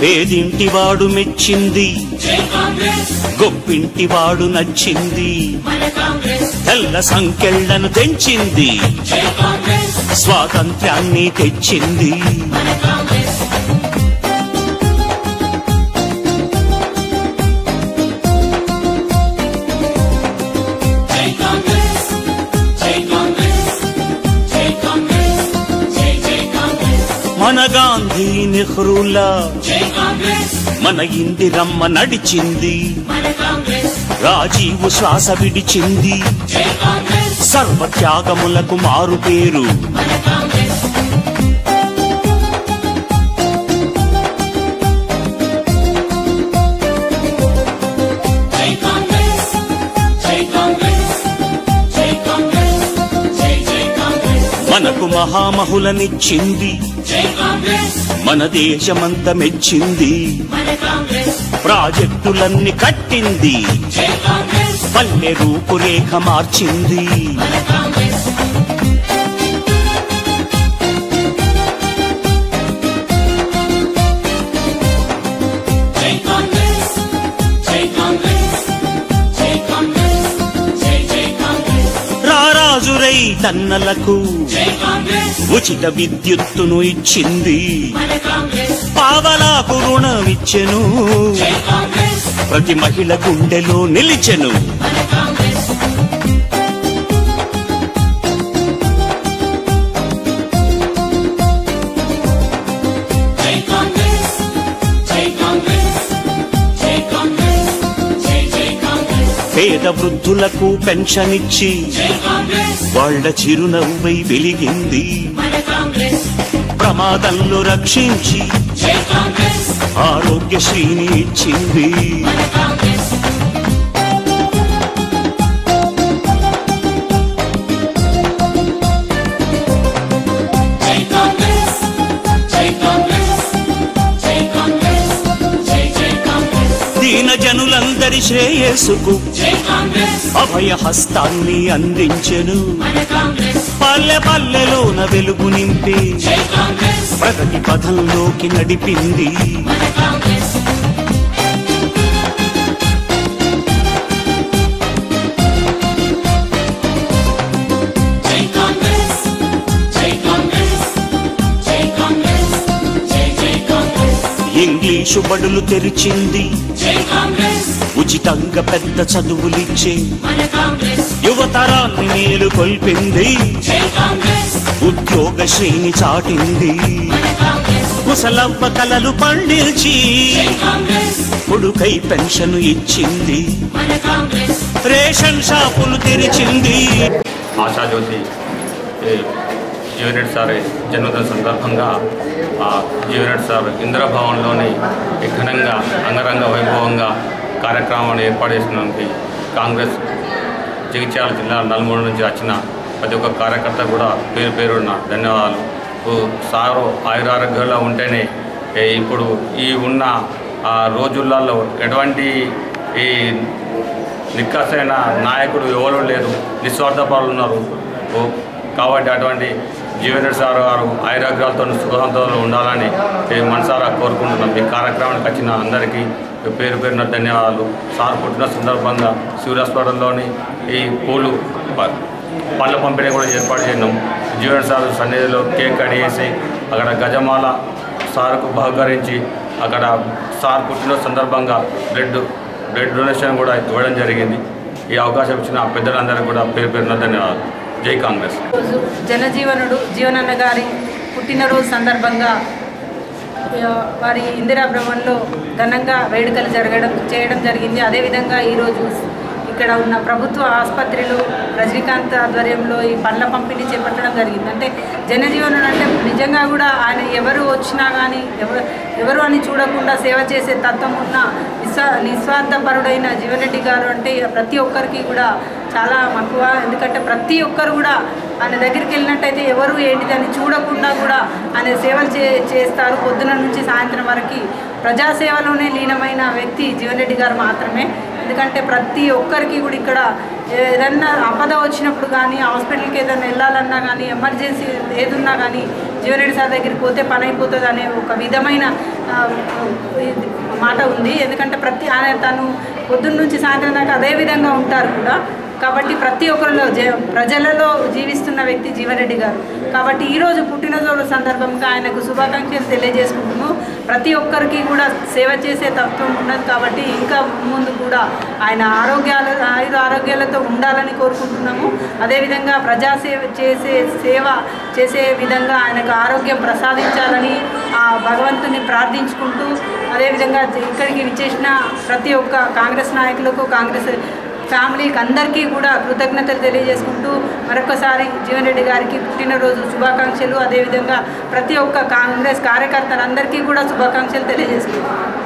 పేదింటివాడు మెచ్చింది గొప్పింటివాడు నచ్చింది తెల్ల సంకెళ్లను తెంచింది స్వాతంత్ర్యాన్ని తెచ్చింది మన గాంధీ నెహ్రూలా మన ఇందిరమ్మ నడిచింది రాజీవు శ్వాస విడిచింది సర్వత్యాగములకు మారు పేరు మనకు మహామహులనిచ్చింది మన దేశమంత మెచ్చింది ప్రాజెక్టులన్నీ కట్టింది పల్లె రూపురేఖ మార్చింది రారాజురై తన్నలకు ఉచిత విద్యుత్తును ఇచ్చింది పావలాకు రుణమిచ్చెను ప్రతి మహిళ గుండెలో నిలిచెను పేద వృద్ధులకు పెన్షన్ ఇచ్చి వాళ్ళ చిరునవ్వై వెలిగింది ప్రమాదంలో రక్షించి ఆరోగ్యశ్రీని ఇచ్చింది దీన జనులందరి శ్రేయస్సుకు అభయ హస్తాన్ని అందించెను పల్లె పల్లెలోన వెలుగు నింపి ప్రగతి పథంలోకి నడిపింది ఇంగ్లీషు బడులు తెరిచింది ఉచితంగా పెద్ద చదువులిచ్చే యువతరాన్ని మేలు కొల్పింది ఉద్యోగ శ్రేణి చాటింది ముసలవ్వ కలలు పండించి కొడుకై పెన్షన్ ఇచ్చింది రేషన్ షాపులు తెరిచింది ఆశాజ్యోతి ఈ జీవనరెడ్డి సార్ జన్మదిన సందర్భంగా ఆ జీవనరెడ్డి సార్ ఇందిరాభవన్లోని ఈ ఘనంగా అంగరంగ వైభవంగా కార్యక్రమాన్ని ఏర్పాటు చేసినందుకు కాంగ్రెస్ జగిత్యాల జిల్లా నల్గొండ నుంచి వచ్చిన ప్రతి ఒక్క కార్యకర్త కూడా పేరు పేరున్న ధన్యవాదాలు ఓ సారు ఆయురారోగ్యంలో ఉంటేనే ఏ ఇప్పుడు ఈ ఉన్న ఆ రోజులలో ఎటువంటి ఈ నిక్కసైన నాయకుడు ఎవరు లేరు నిస్వార్థపరులు ఉన్నారు ఓ కాబట్టి అటువంటి జీవనరెడ్డి సార్ గారు ఐరాగ్రాలతో సుఖంతో ఉండాలని మేము మనసారా కోరుకుంటున్నాం ఈ కార్యక్రమానికి వచ్చిన అందరికీ పేరు పేరున ధన్యవాదాలు సార్ పుట్టిన సందర్భంగా సివిల్ హాస్పిటల్లోని ఈ పూలు ప- పళ్ళ పంపిణీ కూడా ఏర్పాటు చేసినాం జీవనరెడ్డి సార్ సన్నిధిలో కేక్ కడిగేసి అక్కడ గజమాల సార్కు బహుకరించి అక్కడ సార్ పుట్టిన సందర్భంగా బ్లడ్ బ్లడ్ డొనేషన్ కూడా ఇవ్వడం జరిగింది ఈ అవకాశం ఇచ్చిన పెద్దలందరికీ కూడా పేరు పేరున ధన్యవాదాలు జై కాంగ్రెస్ రోజు జనజీవనుడు జీవనన్న గారి పుట్టినరోజు సందర్భంగా ఆ, వారి ఇందిరా భ్రమంలో ఘనంగా వేడుకలు జరగడం చేయడం జరిగింది అదేవిధంగా ఈరోజు ఇక్కడ ఉన్న ప్రభుత్వ ఆసుపత్రిలో రజనీకాంత్ ఆధ్వర్యంలో ఈ పండ్ల పంపిణీ చేపట్టడం జరిగింది అంటే జనజీవనుడు అంటే నిజంగా కూడా ఆయన ఎవరు వచ్చినా కానీ ఎవరు ఎవరు అని చూడకుండా సేవ చేసే తత్వం ఉన్న నిస్వా నిస్వార్థపరుడైన జీవన్రెడ్డి గారు అంటే ప్రతి ఒక్కరికి కూడా చాలా మక్కువ ఎందుకంటే ప్రతి ఒక్కరు కూడా ఆయన దగ్గరికి వెళ్ళినట్టయితే ఎవరు ఏంటిదని చూడకుండా కూడా ఆయన సేవలు చే చేస్తారు పొద్దున నుంచి సాయంత్రం వరకు ప్రజాసేవలోనే లీనమైన వ్యక్తి జీవన్ రెడ్డి గారు మాత్రమే ఎందుకంటే ప్రతి ఒక్కరికి కూడా ఇక్కడ ఏదన్నా ఆపద వచ్చినప్పుడు కానీ హాస్పిటల్కి ఏదైనా వెళ్ళాలన్నా కానీ ఎమర్జెన్సీ ఏదున్నా కానీ జీవనరెడ్డి సార్ దగ్గరికి పోతే పని అయిపోతుంది అనే ఒక విధమైన ఆ, ఇది మాట ఉంది ఎందుకంటే ప్రతి ఆయన తను పొద్దున్న నుంచి సాయంత్రం దాకా అదే విధంగా ఉంటారు కూడా కాబట్టి ప్రతి ఒక్కరిలో జ- ప్రజలలో జీవిస్తున్న వ్యక్తి జీవరెడ్డి గారు కాబట్టి ఈరోజు పుట్టినరోజు సందర్భంగా ఆయనకు శుభాకాంక్షలు తెలియజేసుకుంటున్నాము ప్రతి ఒక్కరికి కూడా సేవ చేసే తత్వం ఉన్నది కాబట్టి ఇంకా ముందు కూడా ఆయన ఆరోగ్యాలు ఆయుర ఆరోగ్యాలతో ఉండాలని కోరుకుంటున్నాము అదేవిధంగా ప్రజాసేవ చేసే సేవ చేసే విధంగా ఆయనకు ఆరోగ్యం ప్రసాదించాలని ఆ భగవంతుని ప్రార్థించుకుంటూ అదేవిధంగా ఇక్కడికి విచ్చేసిన ప్రతి ఒక్క కాంగ్రెస్ నాయకులకు కాంగ్రెస్ ఫ్యామిలీకి అందరికీ కూడా కృతజ్ఞతలు తెలియజేసుకుంటూ మరొకసారి జీవన్ రెడ్డి గారికి పుట్టినరోజు శుభాకాంక్షలు అదేవిధంగా ప్రతి ఒక్క కాంగ్రెస్ కార్యకర్తలందరికీ కూడా శుభాకాంక్షలు తెలియజేసుకుంటున్నాను